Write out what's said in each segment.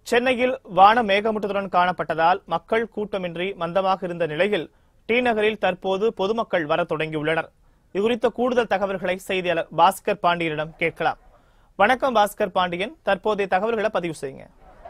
சென்னையில் வானம் மேகமூட்டத்துடன் காணப்பட்டதால் மக்கள் கூட்டமின்றி மந்தமாக இருந்த நிலையில் டி நகரில் தற்போது பொதுமக்கள் வரத் தொடங்கியுள்ளனர் இதுகுறித்த கூடுதல் தகவல்களை செய்தியாளர் பாஸ்கர் பாண்டியனிடம் கேட்கலாம் வணக்கம் பாஸ்கர் பாண்டியன் தற்போதைய தகவல்களை பதிவு செய்யுங்க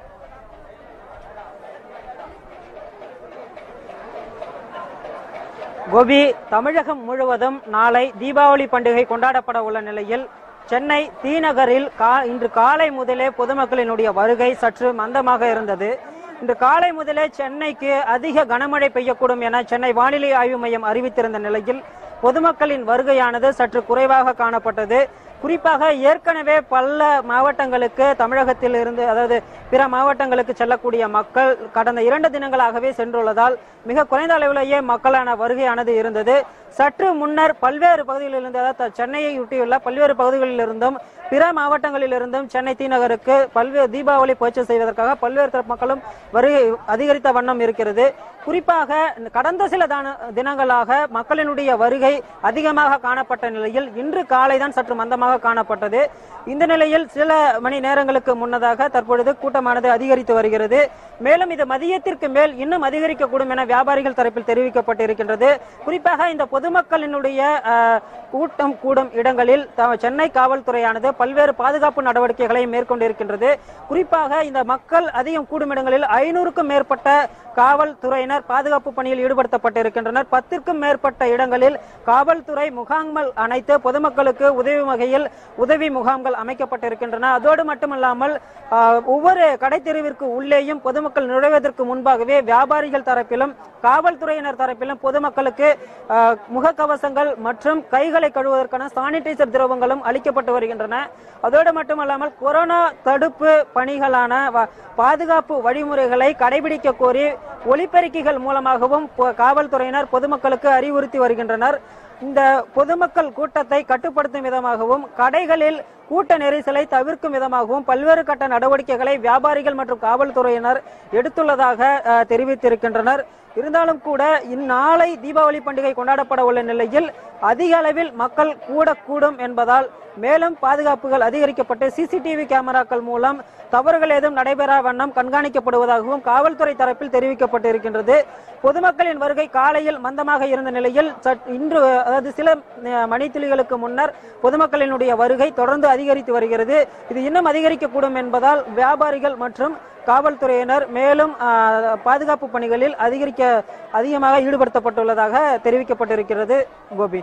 கோபி தமிழகம் முழுவதும் நாளை தீபாவளி பண்டிகை கொண்டாடப்பட உள்ள நிலையில் சென்னை தீநகரில் கா இன்று காலை முதலே பொதுமக்களினுடைய வருகை சற்று மந்தமாக இருந்தது இன்று காலை முதலே சென்னைக்கு அதிக கனமழை பெய்யக்கூடும் என சென்னை வானிலை ஆய்வு மையம் அறிவித்திருந்த நிலையில் பொதுமக்களின் வருகையானது சற்று குறைவாக காணப்பட்டது குறிப்பாக ஏற்கனவே பல மாவட்டங்களுக்கு தமிழகத்தில் இருந்து அதாவது பிற மாவட்டங்களுக்கு செல்லக்கூடிய மக்கள் கடந்த இரண்டு தினங்களாகவே சென்றுள்ளதால் மிக குறைந்த அளவிலேயே மக்களான வருகையானது இருந்தது சற்று முன்னர் பல்வேறு பகுதிகளில் இருந்து அதாவது சென்னையை ஒட்டியுள்ள பல்வேறு பகுதிகளில் இருந்தும் பிற மாவட்டங்களில் இருந்தும் சென்னை தீநகருக்கு பல்வேறு தீபாவளி பர்ச்சேஸ் செய்வதற்காக பல்வேறு தரப்பு மக்களும் வருகை அதிகரித்த வண்ணம் இருக்கிறது குறிப்பாக கடந்த சில தான- தினங்களாக மக்களினுடைய வருகை அதிகமாக காணப்பட்ட நிலையில் இன்று காலை தான் சற்று மந்தமாக காணப்பட்டது இந்த நிலையில் சில மணி நேரங்களுக்கு முன்னதாக தற்பொழுது கூட்டமானது அதிகரித்து வருகிறது மேலும் இது மதியத்திற்கு மேல் இன்னும் அதிகரிக்கக்கூடும் என வியாபாரிகள் தரப்பில் தெரிவிக்கப்பட்டிருக்கின்றது குறிப்பாக இந்த பொதுமக்களினுடைய அஹ், கூட்டம் கூடும் இடங்களில் த- சென்னை காவல்துறையானது பல்வேறு பாதுகாப்பு நடவடிக்கைகளை மேற்கொண்டிருக்கின்றது குறிப்பாக இந்த மக்கள் அதிகம் கூடும் இடங்களில் ஐநூறுக்கும் மேற்பட்ட காவல்துறையினர் பாதுகாப்பு பணியில் ஈடுபடுத்தப்பட்டிருக்கின்றனர் பத்திற்கும் மேற்பட்ட இடங்களில் காவல்துறை முகாம்கள் அனைத்து பொதுமக்களுக்கு உதவும் வகையில் உதவி முகாம்கள் அமைக்கப்பட்டிருக்கின்றன அதோடு மட்டுமல்லாமல் ஆஹ், ஒவ்வொரு கடைத்தெருவிற்கு உள்ளேயும் பொதுமக்கள் நுழைவதற்கு முன்பாகவே வியாபாரிகள் தரப்பிலும் காவல்துறையினர் தரப்பிலும் பொதுமக்களுக்கு ஆஹ், முகக்கவசங்கள் மற்றும் கைகளை கழுவுவதற்கான சானிடைசர் திரவங்களும் அளிக்கப்பட்டு வருகின்றன அதோடு மட்டுமல்லாமல் கொரோனா தடுப்பு பணிகளான வ- பாதுகாப்பு வழிமுறைகளை கடைபிடிக்க கோரி ஒலிபெருக்கிகள் மூலமாகவும் பொ- காவல்துறையினர் பொதுமக்களுக்கு அறிவுறுத்தி வருகின்றனர் இந்த பொதுமக்கள் கூட்டத்தை கட்டுப்படுத்தும் விதமாகவும் கடைகளில் கூட்ட நெரிசலை தவிர்க்கும் விதமாகவும் பல்வேறு கட்ட நடவடிக்கைகளை வியாபாரிகள் மற்றும் காவல்துறையினர் எடுத்துள்ளதாக அஹ், தெரிவித்திருக்கின்றனர் இருந்தாலும் கூட இந்நாளை தீபாவளி பண்டிகை கொண்டாடப்பட உள்ள நிலையில் அதிக அளவில் மக்கள் கூடக்கூடும் என்பதால் மேலும் பாதுகாப்புகள் அதிகரிக்கப்பட்டு சிசிடிவி கேமராக்கள் மூலம் தவறுகள் ஏதும் நடைபெறா வண்ணம் கண்காணிக்கப்படுவதாகவும் காவல்துறை தரப்பில் தெரிவிக்கப்பட்டிருக்கின்றது பொதுமக்களின் வருகை காலையில் மந்தமாக இருந்த நிலையில் சற்- இன்று அதாவது சில அஹ், மணித்துளிகளுக்கு முன்னர் பொதுமக்களினுடைய வருகை தொடர்ந்து அதிகரித்து வருகிறது இது இன்னும் அதிகரிக்கக்கூடும் என்பதால் வியாபாரிகள் மற்றும் காவல்துறையினர் மேலும் அஹ், பாதுகாப்பு பணிகளில் அதிகரிக்க அதிகமாக ஈடுபடுத்தப்பட்டுள்ளதாக தெரிவிக்கப்பட்டிருக்கிறது கோபி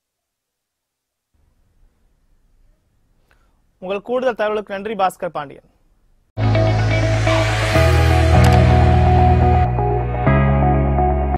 உங்கள் கூடுதல் தகவலுக்கு நன்றி பாஸ்கர் பாண்டியன்